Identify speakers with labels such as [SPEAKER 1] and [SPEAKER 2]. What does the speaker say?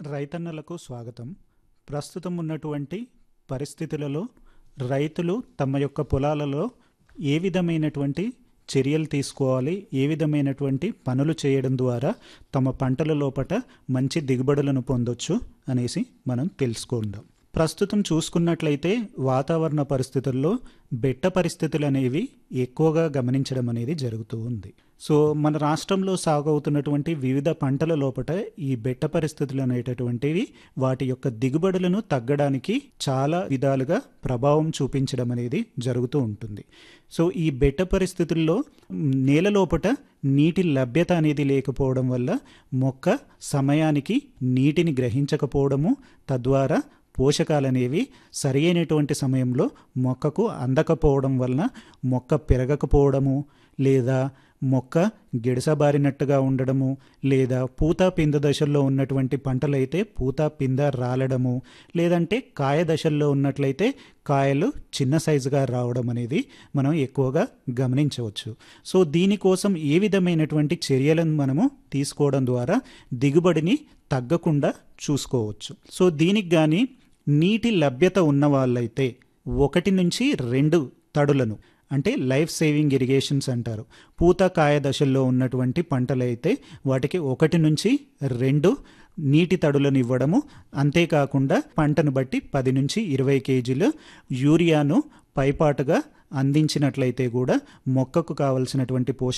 [SPEAKER 1] రైతన్నలకు స్వాగతం ప్రస్తుతం ఉన్నటువంటి పరిస్థితులలో రైతులు తమ యొక్క పొలాలలో ఏ విధమైనటువంటి చర్యలు తీసుకోవాలి ఏ విధమైనటువంటి పనులు చేయడం ద్వారా తమ పంటల లోపట మంచి దిగుబడులను పొందొచ్చు అనేసి మనం తెలుసుకుందాం ప్రస్తుతం చూసుకున్నట్లయితే వాతావరణ పరిస్థితుల్లో బెట్ట పరిస్థితులు అనేవి ఎక్కువగా గమనించడం అనేది జరుగుతూ ఉంది సో మన రాష్ట్రంలో సాగు అవుతున్నటువంటి వివిధ పంటల లోపట ఈ బెట్ట పరిస్థితులు అనేటటువంటివి వాటి యొక్క దిగుబడులను తగ్గడానికి చాలా విధాలుగా ప్రభావం చూపించడం అనేది జరుగుతూ ఉంటుంది సో ఈ బెట్ట పరిస్థితుల్లో నేల లోపట నీటి లభ్యత అనేది లేకపోవడం వల్ల మొక్క సమయానికి నీటిని గ్రహించకపోవడము తద్వారా పోషకాలు అనేవి సరి అయినటువంటి సమయంలో మొక్కకు అందకపోవడం వలన మొక్క పెరగకపోవడము లేదా మొక్క గిడసబారినట్టుగా ఉండడము లేదా పూత పింద దశల్లో ఉన్నటువంటి పంటలైతే పూత పింద రాలడము లేదంటే కాయ దశల్లో ఉన్నట్లయితే కాయలు చిన్న సైజుగా రావడం అనేది మనం ఎక్కువగా గమనించవచ్చు సో దీనికోసం ఏ విధమైనటువంటి చర్యలను మనము తీసుకోవడం ద్వారా దిగుబడిని తగ్గకుండా చూసుకోవచ్చు సో దీనికి కానీ నీటి లభ్యత ఉన్న వాళ్ళైతే ఒకటి నుంచి రెండు తడులను అంటే లైఫ్ సేవింగ్ ఇరిగేషన్స్ అంటారు పూత కాయ దశల్లో ఉన్నటువంటి పంటలైతే వాటికి ఒకటి నుంచి రెండు నీటి తడులను ఇవ్వడము అంతేకాకుండా పంటను బట్టి పది నుంచి ఇరవై కేజీలు యూరియాను పైపాటుగా అందించినట్లయితే కూడా మొక్కకు కావలసినటువంటి పోషక